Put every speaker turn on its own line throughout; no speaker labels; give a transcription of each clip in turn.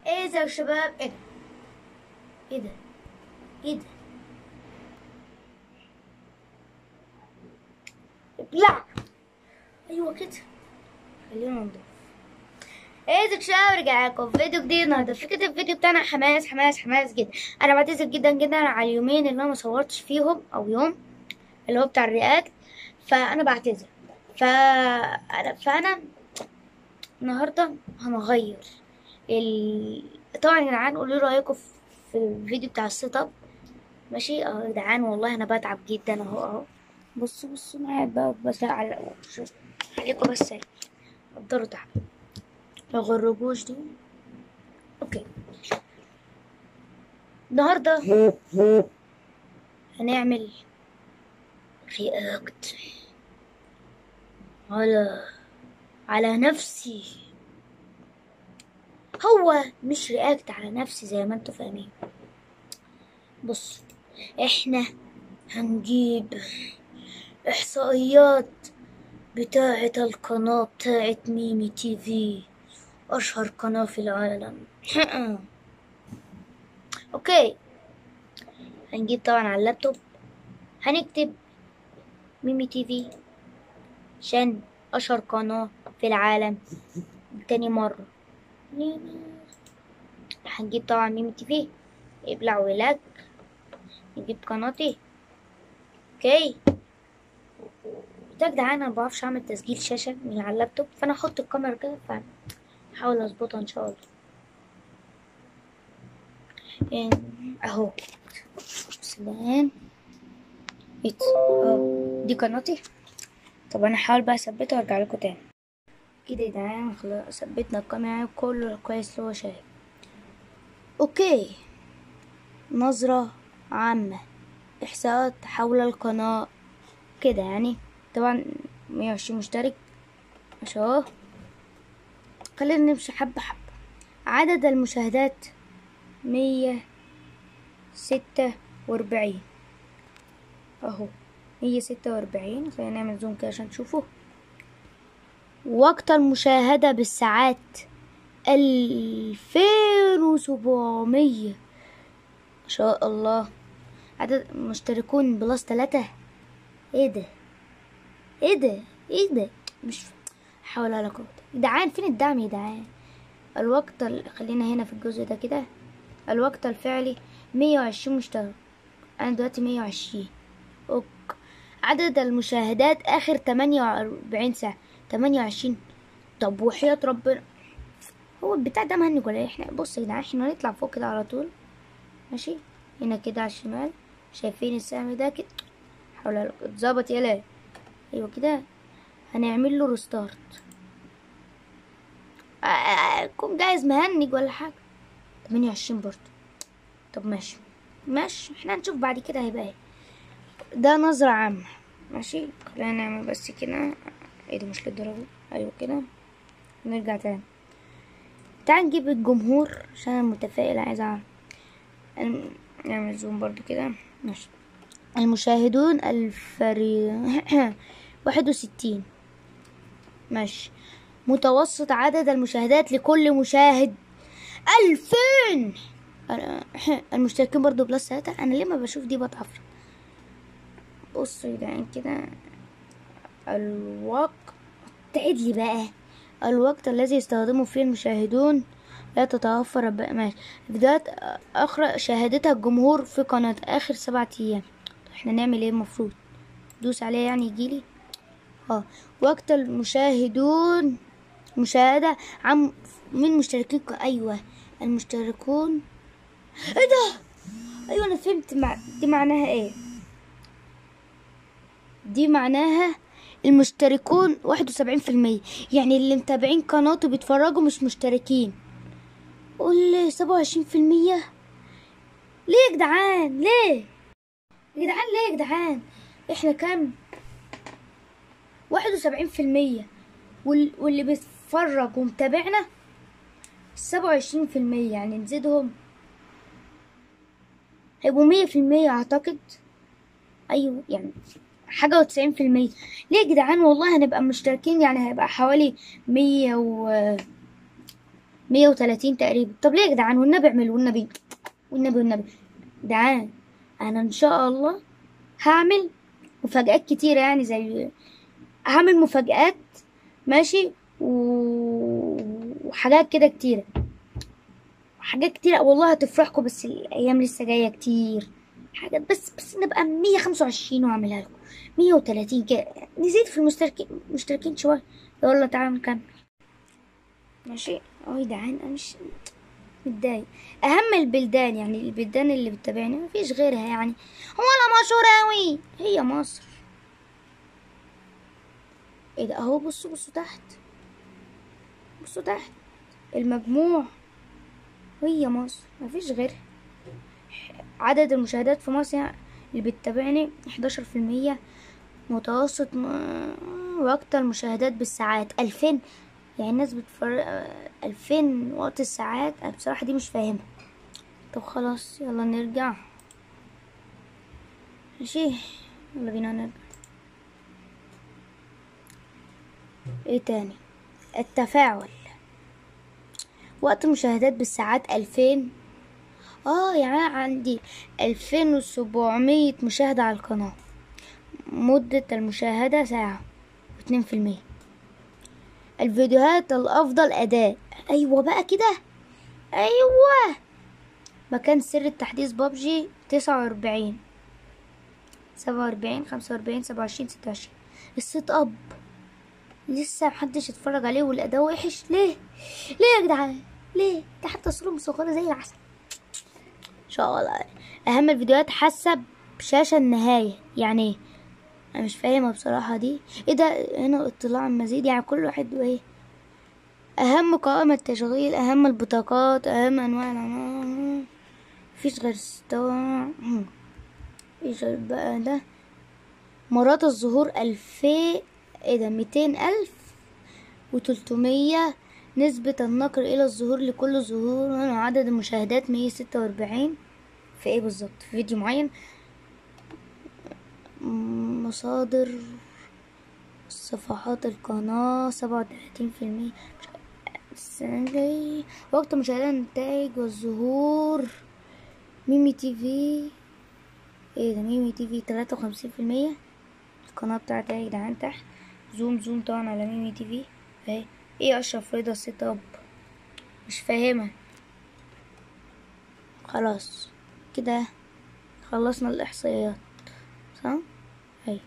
ايه ده يا شباب ايه ده ايه ده ايه ده ابلع ايوه كده خلينا ننضف ايه ده شباب رجع لكم في فيديو جديد النهارده فكرة الفيديو بتاعنا حماس حماس حماس جدا انا بعتذر جدا جدا على اليومين اللي انا ما صورتش فيهم او يوم اللي هو بتاع الرياكت فانا بعتذر فانا فانا النهارده هنغير ال... طبعا يا جدعان قولوا لي رايكم في في الفيديو بتاع السيت اب ماشي اهو يا جدعان والله انا بتعب جدا اهو اهو بصوا بصوا انا قاعد بقى بس على شوف خليكم بس قدروا تعب ما غرجوش دي اوكي النهارده هنعمل رياكت على على نفسي هو مش رياكت على نفسي زي ما انتوا فاهمين بص احنا هنجيب احصائيات بتاعة القناة بتاعة ميمي تي في اشهر قناة في العالم اوكي هنجيب طبعا على اللابتوب هنكتب ميمي تي في عشان اشهر قناة في العالم تاني مرة هنجيب طبعا ميمي تي في ابلع ولاك نجيب قناتي اوكي ده يا جدعان انا مبعرفش اعمل تسجيل شاشة من على اللابتوب فانا احط الكاميرا كده فحاول اظبطها ان شاء الله يعني اهو سلام إيت. اهو دي قناتي طب انا هحاول بقى اثبتها وارجع لكم تاني كده يا جدعان خلاص ثبتنا الكاميرا كله كويس اللي هو شايف اوكي نظرة عامة احصاءات حول القناة كده يعني طبعا مية وعشرين مشترك ماشي اهو خلينا نمشي حبة حبة عدد المشاهدات مية ستة واربعين اهو مية ستة واربعين خلينا نعمل زوم كده عشان تشوفوا وقت المشاهدة بالساعات ألفين وسبعمية ما شاء الله عدد مشتركون بلس تلاتة ايه ده ايه ده ايه ده مش حول ولا قوة جدعان فين الدعم يا جدعان الوقت ال... خلينا هنا في الجزء ده كده الوقت الفعلي مية وعشرين مشترك انا دلوقتي مية وعشرين اوك عدد المشاهدات اخر تمانية واربعين ساعة تمانية وعشرين طب وحياة ربنا هو البتاع ده مهنج ولا ايه احنا بص يا جدعان احنا نطلع فوق كده على طول ماشي هنا كده على الشمال شايفين السهم ده كده حول ولا قوة اتظبط يلا ايوه كده هنعمل له ريستارت كون جايز مهنج ولا حاجة تمانية وعشرين برضه طب ماشي ماشي احنا هنشوف بعد كده هيبقى ايه ده نظرة عامة ماشي خلينا نعمل بس كده ايه ده مش للدرجة ايوه كده نرجع تاني تعال نجيب الجمهور عشان انا متفائل عايز اعرف نعمل زوم برضو كده ماشي المشاهدون الفريق واحد وستين ماشي متوسط عدد المشاهدات لكل مشاهد ألفين المشتركين برضو بلس تلاتة أنا ليه ما بشوف دي بتعفر بصوا يا جدعان كده الوقت تعيد لي بقى الوقت الذي يستخدمه فيه المشاهدون لا تتوفر ماشي فيديوهات أخرى شاهدتها الجمهور في قناة آخر سبعة أيام احنا نعمل ايه المفروض دوس عليه يعني يجيلي اه وقت المشاهدون مشاهدة عن من مشتركين ايوه المشتركون ايه ده ايوه انا فهمت مع... دي معناها ايه دي معناها المشتركون واحد وسبعين في المية يعني اللي متابعين قناته بيتفرجوا مش مشتركين قول سبعة وعشرين في المية ليه يا جدعان ليه يا جدعان ليه يا جدعان احنا كام واحد وسبعين في المية واللي بيتفرج ومتابعنا سبعة وعشرين في المية يعني نزيدهم هيبقوا مية في المية اعتقد ايوه يعني حاجة وتسعين في المية ليه يا جدعان والله هنبقى مشتركين يعني هيبقى حوالي مية و مية وتلاتين تقريبا طب ليه يا جدعان والنبي اعمل والنبي والنبي والنبي جدعان انا ان شاء الله هعمل مفاجآت كتيرة يعني زي هعمل مفاجآت ماشي و- وحاجات كده كتيرة حاجات كتيرة والله هتفرحكم بس الأيام لسه جاية كتير حاجات بس بس نبقى مية خمسة وعشرين وأعملها لكم مية وتلاتين كده نزيد في المشتركين مشتركين شوية يلا تعالوا نكمل ماشي اه يا جدعان انا مش متضايق اهم البلدان يعني البلدان اللي بتتابعني مفيش غيرها يعني ولا مشهورة اوي هي مصر ايه ده اهو بصوا بصوا تحت بصوا تحت المجموع هي مصر مفيش غيرها عدد المشاهدات في مصر يعني اللي بتتابعني 11% متوسط م- واكتر مشاهدات بالساعات 2000 يعني الناس بتفرق ألفين وقت الساعات أنا بصراحة دي مش فاهمها طب خلاص يلا نرجع ماشي يلا بينا نرجع ايه تاني التفاعل وقت مشاهدات بالساعات ألفين اه يعني أنا عندي ألفين وسبعمية مشاهدة على القناة مدة المشاهدة ساعة واتنين في المية الفيديوهات الأفضل أداء أيوة بقى كده أيوة مكان سر التحديث بابجي تسعة وأربعين سبعة وأربعين خمسة وأربعين سبعة وعشرين ستة وعشرين السيت أب لسه محدش يتفرج عليه والأداء وحش ليه ليه يا جدعان ليه ده حتى صورة مصغرة زي العسل إن شاء الله أهم الفيديوهات حسب شاشة النهاية يعني ايه انا مش فاهمة بصراحة دي ايه ده هنا اطلاع مزيد يعني كل واحد وايه اهم قائمة تشغيل اهم البطاقات اهم انواع العناصر مفيش غير ستار ايش بقى ده مرات الظهور الفين ايه ده ميتين الف وتلتمية نسبة النقر الى الظهور لكل ظهور وعدد المشاهدات مية ستة واربعين في ايه بالظبط في فيديو معين مصادر صفحات القناة سبعة وتلاتين في المية السنة الجاية وقت مشاهدة النتائج والظهور ميمي تي في ايه ده ميمي تي في تلاتة وخمسين في المية القناة بتاعتي يا جدعان تحت زوم زوم طبعا على ميمي تي في اهي ايه اشرف رضا سيت اب مش فاهمة خلاص كده خلصنا الاحصائيات صح اهي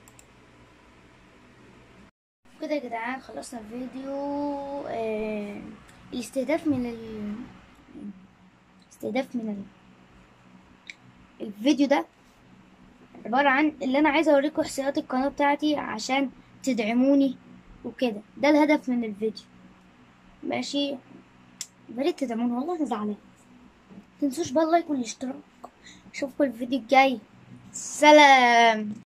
كده يا جدعان خلصنا الفيديو آه... الاستهداف من ال... استهداف من ال... الفيديو ده عبارة عن اللي انا عايزة اوريكم احصائيات القناة بتاعتي عشان تدعموني وكده ده الهدف من الفيديو ماشي بريت تدعموني والله انا زعلان متنسوش بقى اللايك والاشتراك اشوفكم الفيديو الجاي سلام